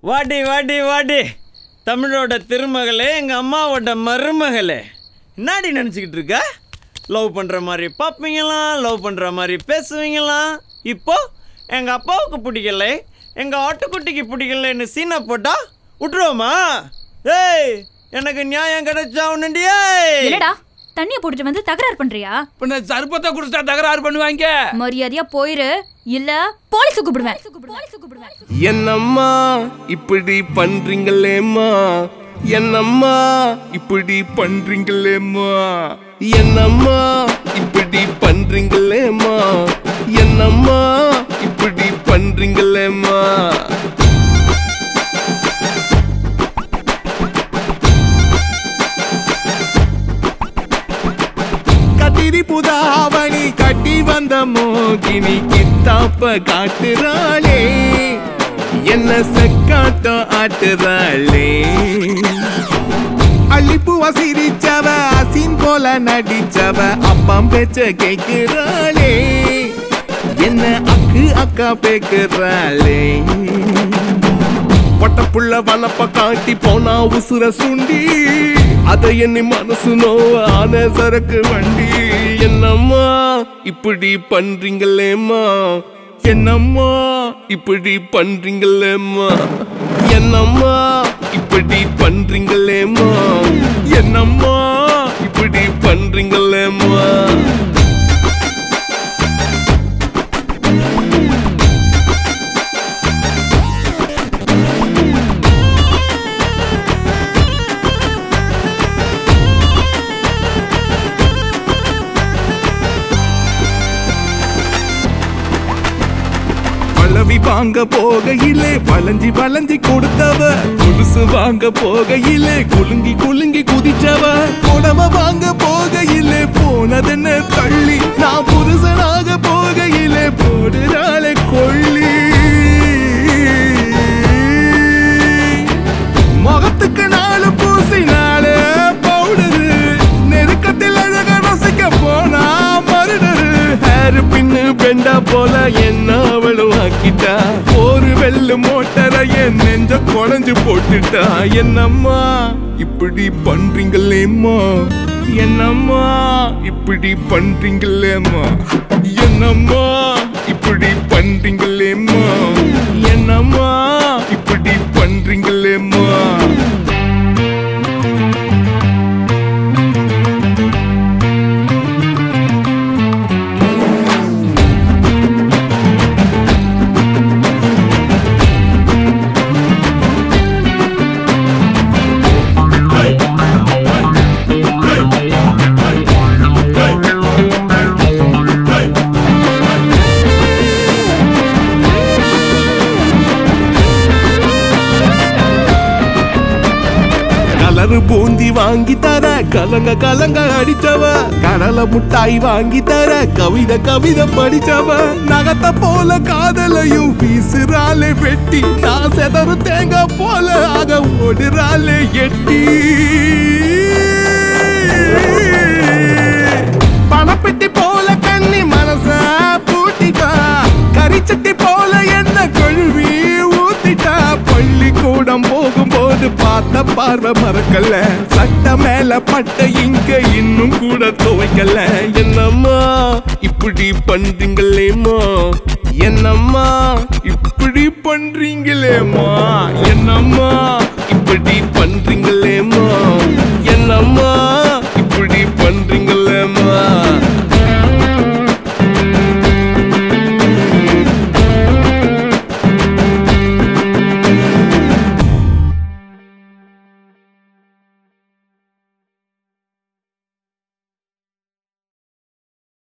வாடி வாடி வாடி தமிழோட திருமகளே எங்கள் அம்மாவோட மருமகளே என்னாடி நினச்சிக்கிட்டு இருக்க லவ் பண்ணுற மாதிரி பார்ப்பீங்களாம் லவ் பண்ணுற மாதிரி பேசுவீங்களாம் இப்போ எங்கள் அப்பாவுக்கு பிடிக்கல எங்கள் ஆட்டுக்குட்டிக்கு பிடிக்கலன்னு சீனை போட்டா விட்டுருவோமா ஏய் எனக்கு நியாயம் கிடைச்சா உன்னண்டியே என்னடா தண்ணிய போட்டுட்டு வந்து தகராறு பண்றியா பின்ன சர்பத்தை குடிச்சா தகராறு பண்ணுவாங்க மரியாதையா போயிரு இல்ல போலீஸ் கூப்பிடுவேன் போலீஸ் கூப்பிடுவேன் என்னம்மா இப்படி பண்றீங்களேம்மா என்னம்மா இப்படி பண்றீங்களேம்மா என்னம்மா இப்படி பண்றீங்களேம்மா என்னம்மா இப்படி பண்றீங்களேம்மா கத்திரி புதாவணி கட்டி வந்த மோகினி கித்தாப்ப காட்டுறாளே என்ன செக்காட்டம் ஆட்டுறாளே அள்ளிப்பூவ சிரிச்சவ அசின் போல நடிச்சவ அப்பம் பேச்ச கேக்குறாளே என்ன அக்கு அக்கா பேக்குறாளே பொட்டப்புள்ள வனப்ப காட்டி போனா உசுர சுண்டி அதை எண்ணி மனசு நோவ ஆன சரக்கு வண்டி என்னம்மா இப்படி பண்றீங்களேம்மா என்னம்மா இப்படி பண்றீங்களேம்மா என்னம்மா இப்படி பண்றீங்களேம்மா என்னம்மா இப்படி பண்றீங்களேம்மா பழவி வாங்க போகையிலே வளைஞ்சி வளைஞ்சி கொடுத்தவ கொலுசு வாங்க போகையிலே குலுங்கி குலுங்கி குதிச்சவ புடவ வாங்க போகையிலே போனதென்ன தள்ளி நான் புருஷனாக போகையிலே போடுறாளே கொள்ளி முகத்துக்கு நாலு பூசினாலே பவுடரு நெருக்கத்தில் அழக ரசிக்க போனா மருடரு ஹேர் பின்னு பெண்டா போல என்ன அவளும் ஆக்கிட்டா ஒரு வெள்ளு மோட்டரை என் நெஞ்ச குழஞ்சு போட்டுட்டா என்னம்மா இப்படி பண்றீங்களேம்மா என்னம்மா இப்படி பண்றீங்களேம்மா என்னம்மா இப்படி பண்றீங்களேம்மா என்னம்மா இப்படி பண்றீங்களேம்மா கலரு பூந்தி வாங்கி தர கலங்க கலங்க அடிச்சவ கடலை முட்டாய் வாங்கி தர கவிதை கவிதை படிச்சவ நகத்த போல காதலையும் வீசுறாளே வெட்டி நான் செதறு தேங்காய் போல ஆக ஓடுறாளே எட்டி பணப்பெட்டி போல கண்ணி மனச பூட்டிட்டா கரிச்சட்டி போல என்ன கழுவி ஊத்திட்டா பள்ளிக்கூடம் போகும்போது பார்த்த பார்வை மறக்கல சட்ட மேல பட்ட இங்க இன்னும் கூட துவைக்கல என்னம்மா இப்படி பண்றீங்களேம்மா என்னம்மா இப்படி பண்றீங்களேம்மா என்னம்மா இப்படி பண்